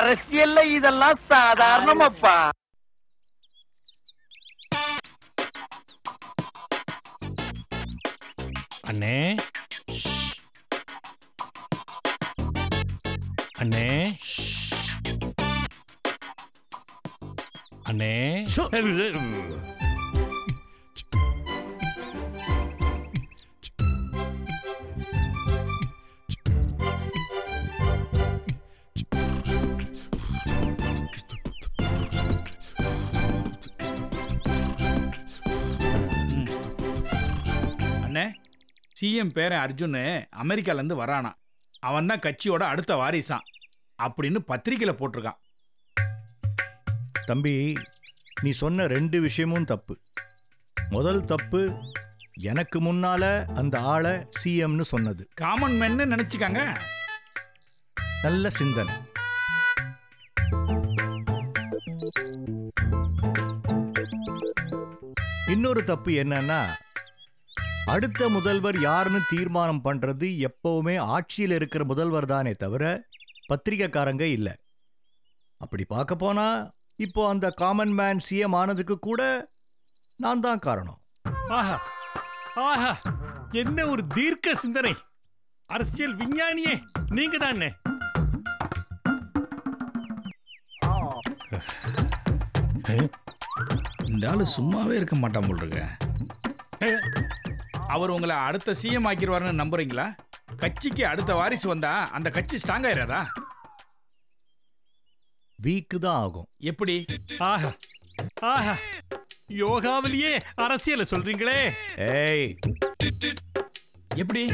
அரசியல்ல இதெல்லாம் சாதாரணமாப்பா அண்ணே அண்ணே அண்ணே அண்ணே சிஎம் பேரன் அர்ஜுன் அமெரிக்கால இருந்து வரானா அவன் தான் கட்சியோட அடுத்த வாரிசான் அப்படின்னு பத்திரிக்கையில போட்டிருக்கான் தம்பி நீ சொன்ன ரெண்டு விஷயமும் தப்பு முதல் தப்பு எனக்கு முன்னால அந்த ஆளை சிஎம்னு சொன்னது காமன் மேன்னு நினைச்சுக்காங்க நல்ல சிந்தனை இன்னொரு தப்பு என்னன்னா அடுத்த முதல்வர் யாருன்னு தீர்மானம் பண்றது எப்பவுமே ஆட்சியில் இருக்கிற முதல்வர் தானே தவிர பத்திரிக்கைக்காரங்க இல்ல அப்படி பார்க்க போனா இப்போ அந்த காமன் மேன் சிஎம் ஆனதுக்கு கூட நான் தான் காரணம் ஆஹா ஆஹா என்ன ஒரு தீர்க்க சிந்தனை அரசியல் விஞ்ஞானியே நீங்க தானே இந்த ஆளு சும்மாவே இருக்க மாட்டான் போல் இருக்க அவர் உங்களை அடுத்த சிஎம் ஆக்கிடுவாருன்னு நம்புறீங்களா கட்சிக்கு அடுத்த வாரிசு வந்தா அந்த கட்சி ஸ்ட்ராங் ஆயிராதா வீக்கு தான் ஆகும் எப்படி ஆஹா ஆஹா யோகாவிலேயே அரசியலை சொல்றீங்களே ஏய் எப்படி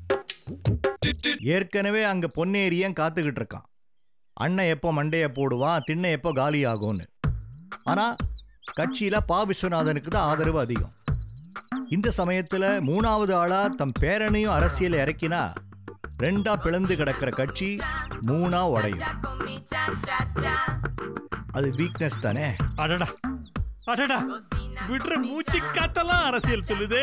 ஏற்கனவே அங்க பொன்னேரியன் காத்துக்கிட்டு இருக்கான் அண்ணன் எப்போ மண்டைய போடுவான் திண்ணை எப்போ காலி ஆகும்னு ஆனா கட்சியில பா விஸ்வநாதனுக்கு தான் ஆதரவு அதிகம் இந்த சமயத்துல மூணாவது ஆளா தம் பேரனையும் அரசியல இறக்கினா ரெண்டா பிளந்து கிடக்கிற கட்சி மூணா உடையும் அது வீக்னஸ் தானே அடடா அடடா விடுற மூச்சு காத்தெல்லாம் அரசியல் சொல்லுதே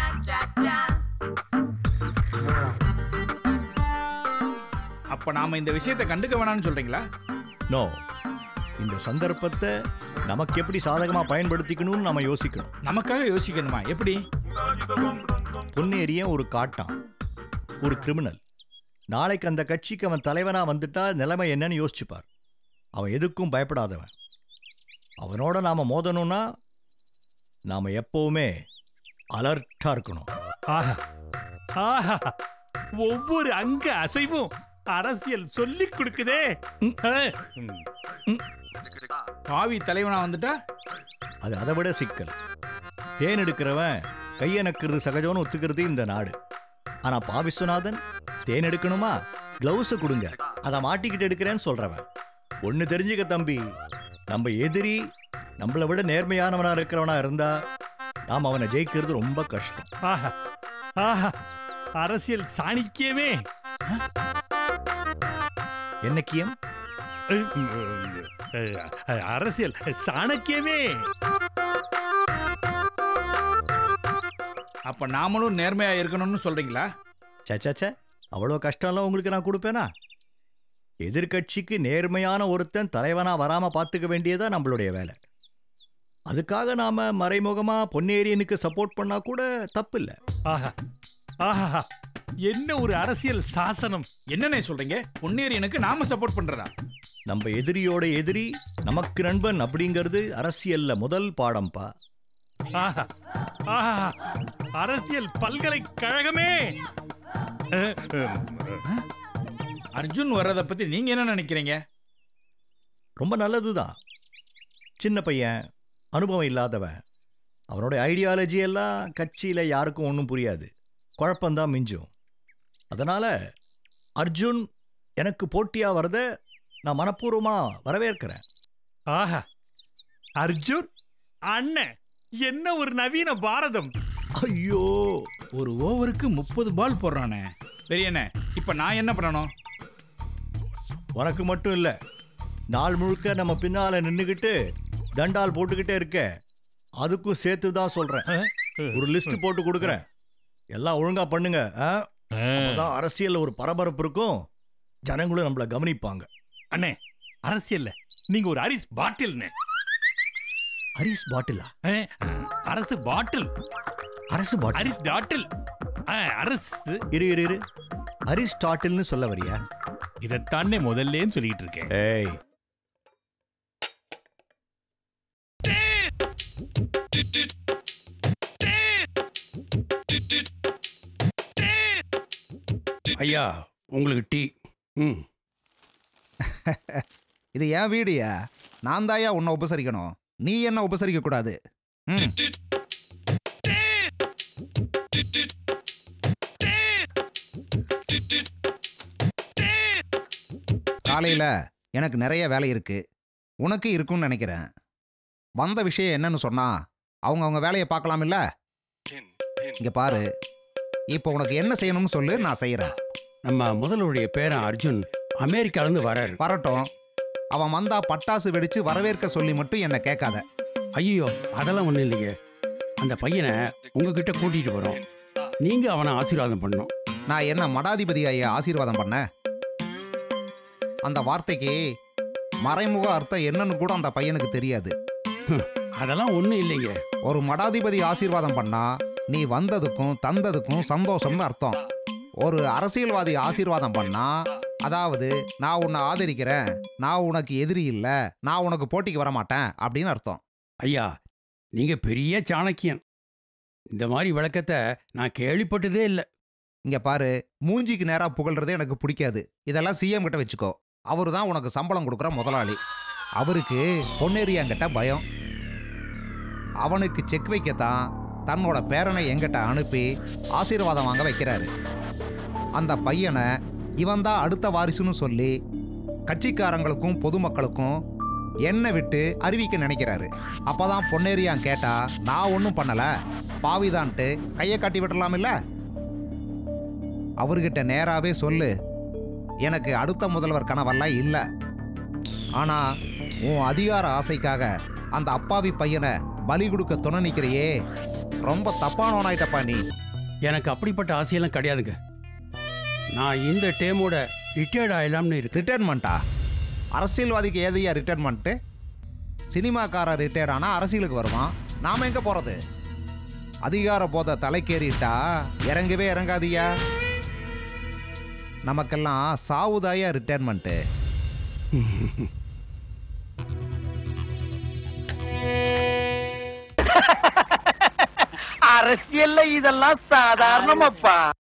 அப்ப நாம இந்த விஷயத்தை கண்டுக்க வேணாம்னு சொல்றீங்களா நோ இந்த சந்தர்ப்பத்தை நமக்கு எப்படி சாதகமா பயன்படுத்திக்கணும்னு நாம யோசிக்கணும் நமக்காக யோசிக்கணுமா எப்படி பொன்னேரியன் ஒரு காட்டான் ஒரு கிரிமினல் நாளைக்கு அந்த கட்சிக்கு அவன் தலைவனா வந்துட்டா நிலைமை என்னன்னு யோசிச்சுப்பார் அவன் எதுக்கும் பயப்படாதவன் அவனோட நாம மோதணும்னா நாம எப்பவுமே அலர்ட்டா இருக்கணும் ஆஹா ஆஹா ஒவ்வொரு அங்க அசைவும் அரசியல் சொல்லி கொடுக்குதே பாவி தலைவனா வந்துட்டா அது அதை விட சிக்கல் தேன் எடுக்கிறவன் கையனக்கிறது சகஜம்னு ஒத்துக்கிறது இந்த நாடு ஆனா பா விஸ்வநாதன் தேன் எடுக்கணுமா கிளவுஸை கொடுங்க அதை மாட்டிக்கிட்டு எடுக்கிறேன்னு சொல்றவன் ஒன்னு தெரிஞ்சுக்க தம்பி நம்ம எதிரி நம்மளை விட நேர்மையானவனா இருக்கிறவனா இருந்தா நாம் அவனை ஜெயிக்கிறது ரொம்ப கஷ்டம் ஆஹா ஆஹா அரசியல் சாணிக்கியமே என்னக்கியம் அரசியல் சாணக்கியமே அப்ப நாமளும் நேர்மையா இருக்கணும்னு சொல்றீங்களா சச்சச்ச அவ்வளோ கஷ்டம்லாம் உங்களுக்கு நான் கொடுப்பேனா எதிர்க்கட்சிக்கு நேர்மையான ஒருத்தன் தலைவனா வராம பார்த்துக்க வேண்டியதா நம்மளுடைய வேலை அதுக்காக நாம மறைமுகமா பொன்னேரியனுக்கு சப்போர்ட் பண்ணா கூட தப்பு இல்ல ஆஹா ஆஹா என்ன ஒரு அரசியல் சாசனம் என்னண்ணே சொல்றீங்க பொன்னேரியனுக்கு நாம சப்போர்ட் பண்றதா நம்ம எதிரியோட எதிரி நமக்கு நண்பன் அப்படிங்கிறது அரசியல்ல முதல் பாடம்பா ஆஹா ஆஹா அரசியல் பல்கலைக்கழகமே அர்ஜுன் வர்றதை பத்தி நீங்க என்ன நினைக்கிறீங்க ரொம்ப நல்லதுதான் சின்ன பையன் அனுபவம் இல்லாதவன் அவனோட ஐடியாலஜி எல்லாம் கட்சியில யாருக்கும் ஒன்றும் புரியாது குழப்பம்தான் மிஞ்சும் அதனால அர்ஜுன் எனக்கு போட்டியா வரத நான் மனப்பூர்வமா வரவேற்கிறேன் ஆஹா அர்ஜுன் அண்ணன் என்ன ஒரு நவீன பாரதம் ஐயோ ஒரு ஓவருக்கு முப்பது பால் போடுறானே பெரியண்ணே இப்ப நான் என்ன பண்ணணும் உனக்கு மட்டும் இல்ல நாள் முழுக்க நம்ம பின்னால நின்னுக்கிட்டு தண்டால் போட்டுக்கிட்டே இருக்க அதுக்கும் சேர்த்து தான் சொல்றேன் ஒரு லிஸ்ட் போட்டு கொடுக்குறேன் எல்லாம் ஒழுங்கா பண்ணுங்க ஆ? அப்பதான் அரசியல்ல ஒரு பரபரப்பு இருக்கும் ஜனங்களும் நம்மள கவனிப்பாங்க அண்ணே அரசியல்ல நீங்க ஒரு அரிஸ் பாட்டில்னு அரிஸ் பாட்டிலா ஆ, அரசு பாட்டில் அரசு பாட்டில் அரிஸ் பாட்டில் ஆ, அரசு இரு இரு இரு அரிஸ்டாட்டில்னு சொல்ல வரியா இதைத்தானே முதல்லேன்னு சொல்லிட்டு இருக்கேன் ஏய் ஐயா உங்களுக்கு டீ ம் இது என் வீடுயா நான் தாயா உன்னை உபசரிக்கணும் நீ என்ன உபசரிக்க கூடாது ம். காலையில எனக்கு நிறைய வேலை இருக்கு உனக்கு இருக்குன்னு நினைக்கிறேன் வந்த விஷயம் என்னன்னு சொன்னா அவங்க அவங்க வேலையை பார்க்கலாம் இல்ல இங்க பாரு இப்போ உனக்கு என்ன செய்யணும்னு சொல்லு நான் செய்யறேன் நம்ம முதல்வருடைய பேரன் அர்ஜுன் அமெரிக்காலேருந்து வராரு வரட்டும் அவன் வந்தா பட்டாசு வெடிச்சு வரவேற்க சொல்லி மட்டும் என்ன கேட்காத ஐயோ அதெல்லாம் ஒன்றும் இல்லைங்க அந்த பையனை உங்ககிட்ட கூட்டிகிட்டு வரோம் நீங்கள் அவனை ஆசீர்வாதம் பண்ணணும் நான் என்ன மடாதிபதி ஐயா ஆசீர்வாதம் பண்ண அந்த வார்த்தைக்கு மறைமுக அர்த்தம் என்னன்னு கூட அந்த பையனுக்கு தெரியாது அதெல்லாம் ஒன்றும் இல்லைங்க ஒரு மடாதிபதி ஆசீர்வாதம் பண்ணா நீ வந்ததுக்கும் தந்ததுக்கும் சந்தோஷம்னு அர்த்தம் ஒரு அரசியல்வாதி ஆசீர்வாதம் பண்ணா அதாவது நான் உன்னை ஆதரிக்கிறேன் நான் உனக்கு எதிரி இல்ல நான் உனக்கு போட்டிக்கு வர மாட்டேன் அப்படின்னு அர்த்தம் ஐயா நீங்கள் பெரிய சாணக்கியன் இந்த மாதிரி விளக்கத்தை நான் கேள்விப்பட்டதே இல்லை இங்க பாரு மூஞ்சிக்கு நேரா புகழ்றது எனக்கு பிடிக்காது இதெல்லாம் சிஎம் கிட்ட வச்சுக்கோ அவரு தான் உனக்கு சம்பளம் கொடுக்குற முதலாளி அவருக்கு பொன்னேரியாங்கிட்ட பயம் அவனுக்கு செக் வைக்கத்தான் தன்னோட பேரனை எங்கிட்ட அனுப்பி ஆசீர்வாதம் வாங்க வைக்கிறாரு அந்த பையனை இவன் தான் அடுத்த வாரிசுன்னு சொல்லி கட்சிக்காரங்களுக்கும் பொதுமக்களுக்கும் என்னை விட்டு அறிவிக்க நினைக்கிறாரு அப்பதான் பொன்னேரியான் கேட்டா நான் ஒன்றும் பண்ணல பாவிதான்ட்டு கையை காட்டி விடலாம் இல்ல அவர்கிட்ட நேராவே சொல்லு எனக்கு அடுத்த முதல்வர் கனவெல்லாம் இல்லை ஆனா உன் அதிகார ஆசைக்காக அந்த அப்பாவி பையனை பலி கொடுக்க துணை நிக்கிறையே ரொம்ப தப்பானவனாயிட்டப்பா நீ எனக்கு அப்படிப்பட்ட ஆசையெல்லாம் கிடையாதுங்க நான் இந்த டேமோட ரிட்டையர்ட் ஆயிடலாம்னு இருக்கு ரிட்டையர்மெண்ட்டா அரசியல்வாதிக்கு ஏதையா ரிட்டையர்மெண்ட்டு சினிமாக்காரர் ரிட்டையர்ட் ஆனால் அரசியலுக்கு வருவான் நாம எங்க போறது அதிகார போத தலைக்கேறிட்டா இறங்கவே இறங்காதியா நமக்கெல்லாம் சாவுதாயா ரிட்டையர்மெண்ட்டு அரசியல்ல இதெல்லாம் சாதாரணமாப்பா